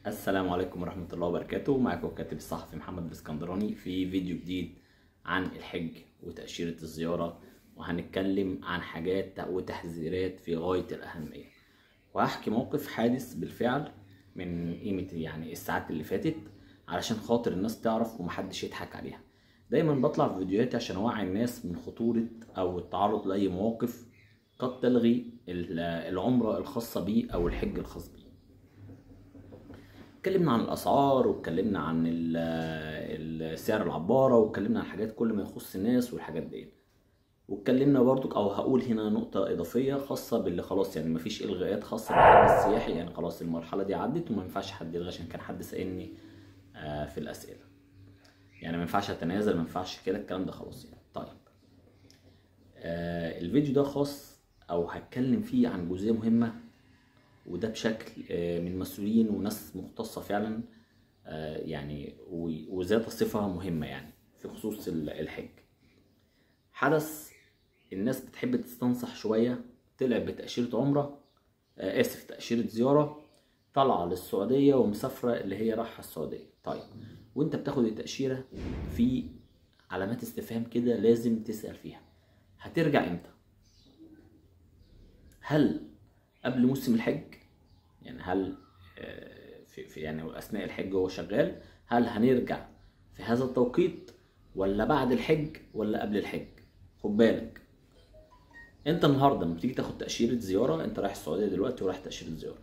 السلام عليكم ورحمة الله وبركاته معكم الكاتب الصحفي محمد الاسكندراني في فيديو جديد عن الحج وتأشيرة الزيارة وهنتكلم عن حاجات وتحذيرات في غاية الأهمية وهحكي موقف حادث بالفعل من قيمة يعني الساعات اللي فاتت علشان خاطر الناس تعرف ومحدش يضحك عليها دايما بطلع في فيديوهاتي عشان اوعي الناس من خطورة او التعرض لاي مواقف قد تلغي العمرة الخاصة بيه او الحج الخاص بيه اتكلمنا عن الاسعار واتكلمنا عن سعر العباره واتكلمنا عن حاجات كل ما يخص الناس والحاجات دي واتكلمنا برضو او هقول هنا نقطه اضافيه خاصه باللي خلاص يعني مفيش الغاءات خاصه بالحج السياحي يعني خلاص المرحله دي عدت وما ينفعش حد يلغي عشان كان حد سالني في الاسئله يعني ما ينفعش اتنازل ما ينفعش كده الكلام ده خلاص يعني طيب آه الفيديو ده خاص او هتكلم فيه عن جزئيه مهمه وده بشكل من مسؤولين وناس مختصة فعلا يعني وذات صفة مهمة يعني في خصوص الحج حدث الناس بتحب تستنصح شوية طلع بتأشيرة عمرة آسف تأشيرة زيارة طالعة للسعودية ومسافرة اللي هي رايحة السعودية طيب وانت بتاخد التأشيرة في علامات استفهام كده لازم تسأل فيها هترجع امتى هل قبل موسم الحج يعني هل في, في يعني اثناء الحج وهو شغال هل هنرجع في هذا التوقيت ولا بعد الحج ولا قبل الحج خد بالك انت النهارده لما بتيجي تاخد تاشيره زياره انت رايح السعوديه دلوقتي ورايح تاشيره زياره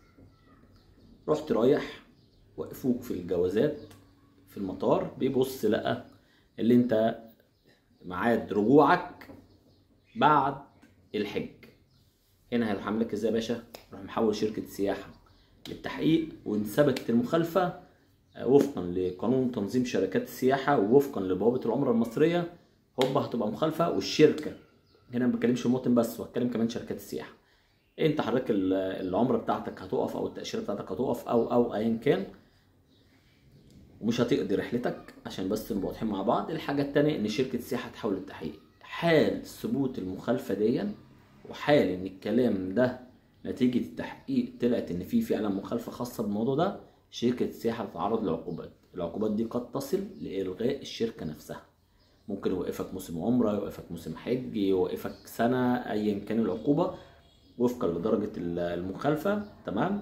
رحت رايح وقفوك في الجوازات في المطار بيبص لقى اللي انت ميعاد رجوعك بعد الحج هنا هيروح عامل لك ازاي يا باشا؟ يروح محول شركة السياحة للتحقيق وإن ثبتت المخالفة وفقا لقانون تنظيم شركات السياحة ووفقا لبوابة العمرة المصرية هوبا هتبقى مخالفة والشركة هنا ما بتكلمش المواطن بس وهتكلم كمان شركات السياحة انت حضرتك العمرة بتاعتك هتقف او التأشيرة بتاعتك هتقف او او ايا كان ومش هتقضي رحلتك عشان بس نبقى واضحين مع بعض الحاجة التانية ان شركة السياحة تحول للتحقيق حال ثبوت المخالفة دي وحال ان الكلام ده نتيجة التحقيق طلعت ان في فعلا مخالفة خاصة بالموضوع ده شركة السياحة تتعرض لعقوبات العقوبات دي قد تصل لإلغاء الشركة نفسها ممكن يوقفك موسم عمرة يوقفك موسم حج يوقفك سنة أيا كان العقوبة وفقا لدرجة المخالفة تمام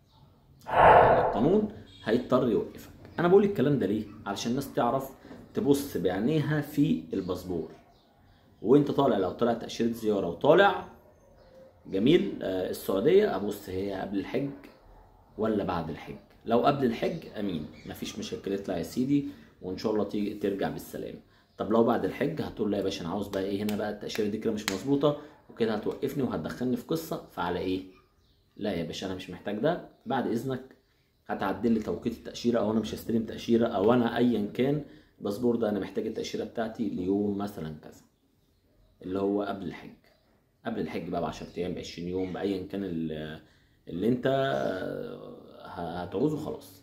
القانون هيضطر يوقفك أنا بقول الكلام ده ليه؟ علشان الناس تعرف تبص بعينيها في الباسبور وانت طالع لو طلع تأشيرة زيارة وطالع جميل آه السعودية ابص هي قبل الحج ولا بعد الحج لو قبل الحج امين مفيش مشاكل اطلع يا سيدي وان شاء الله تيجي ترجع بالسلامة طب لو بعد الحج هتقول لا يا باشا انا عاوز بقى ايه هنا بقى التأشيرة دي كده مش مظبوطة وكده هتوقفني وهتدخلني في قصة فعلى ايه لا يا باشا انا مش محتاج ده بعد اذنك هتعدل لي توقيت التأشيرة او انا مش هستلم تأشيرة او انا ايا كان الباسبور ده انا محتاج التأشيرة بتاعتي ليوم مثلا كذا اللي هو قبل الحج قبل الحج بقى ب 10 ايام ب 20 يوم بايا كان اللي انت هتعوزه خلاص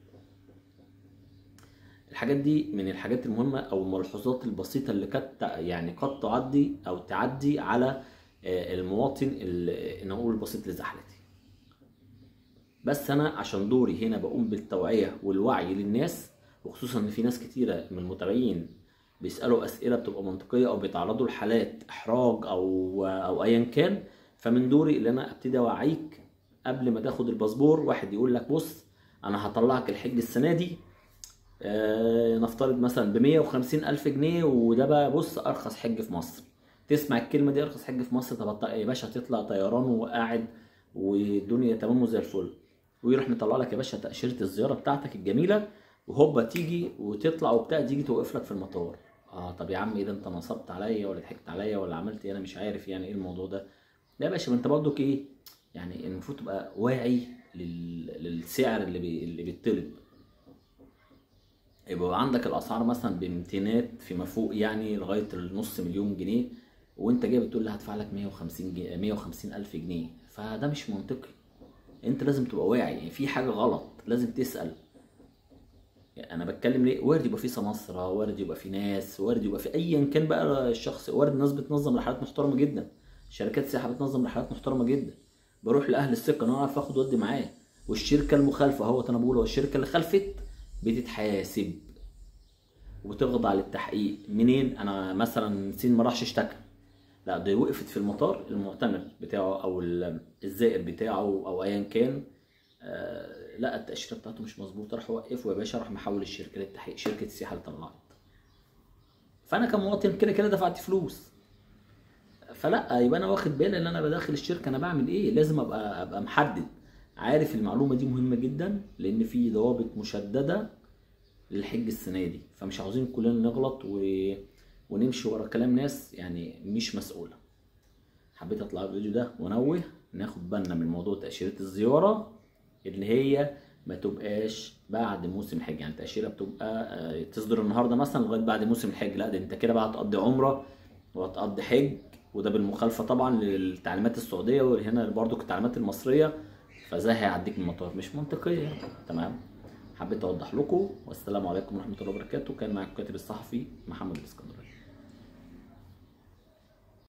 الحاجات دي من الحاجات المهمه او الملحوظات البسيطه اللي قد يعني قد تعدي او تعدي على المواطن اللي نقول البسيط لزحلتي بس انا عشان دوري هنا بقوم بالتوعيه والوعي للناس وخصوصا ان في ناس كتيره من المتابعين بيسالوا اسئله بتبقى منطقيه او بيتعرضوا لحالات احراج او او ايا كان فمن دوري اللي انا ابتدي اوعيك قبل ما تاخد الباسبور واحد يقول لك بص انا هطلعك الحج السنه دي آه نفترض مثلا ب 150 الف جنيه وده بقى بص ارخص حج في مصر تسمع الكلمه دي ارخص حج في مصر طب يا باشا تطلع طيران وقاعد والدنيا تمام وزي الفل ويروح مطلع لك يا باشا تاشيره الزياره بتاعتك الجميله وهوبا تيجي وتطلع وبتاع تيجي توقف لك في المطار اه طب يا عم ايه ده انت نصبت عليا ولا ضحكت عليا ولا عملت ايه انا مش عارف يعني ايه الموضوع ده لا يا باشا ما انت برضك ايه يعني المفروض تبقى واعي لل... للسعر اللي بي... اللي بيطلب يبقى عندك الاسعار مثلا بامتينات فيما فوق يعني لغايه النص مليون جنيه وانت جاي بتقول لي هدفع لك 150 جنيه 150 الف جنيه فده مش منطقي انت لازم تبقى واعي يعني في حاجه غلط لازم تسال يعني انا بتكلم ليه وارد يبقى في سماسره وارد يبقى في ناس وارد يبقى في ايا كان بقى الشخص وارد الناس بتنظم رحلات محترمه جدا شركات سياحه بتنظم رحلات محترمه جدا بروح لاهل الثقه انا اعرف اخد ودي معاه والشركه المخالفه هو انا بقول هو الشركه اللي خلفت بتتحاسب وبتخضع للتحقيق منين انا مثلا سين ما راحش اشتكى لا ده وقفت في المطار المعتمر بتاعه او ال- الزائر بتاعه او ايا كان آه لا التاشيره بتاعته مش مظبوطه راح وقفه يا باشا راح محول الشركه للتحقيق شركه السياحه اللي طلعت فانا كمواطن كده كده دفعت فلوس فلا يبقى انا واخد بالي ان انا بداخل الشركه انا بعمل ايه لازم ابقى ابقى محدد عارف المعلومه دي مهمه جدا لان في ضوابط مشدده للحج السنه دي فمش عاوزين كلنا نغلط و... ونمشي ورا كلام ناس يعني مش مسؤوله حبيت اطلع الفيديو ده وانوه ناخد بالنا من موضوع تاشيره الزياره اللي هي ما تبقاش بعد موسم الحج يعني التاشيره بتبقى آه، تصدر النهارده مثلا لغايه بعد موسم الحج لا ده انت كده بقى هتقضي عمره وهتقضي حج وده بالمخالفه طبعا للتعليمات السعوديه وهنا برضو التعليمات المصريه فازاي هيعديك من المطار مش منطقيه تمام حبيت اوضح لكم والسلام عليكم ورحمه الله وبركاته كان معاكم الكاتب الصحفي محمد الاسكندر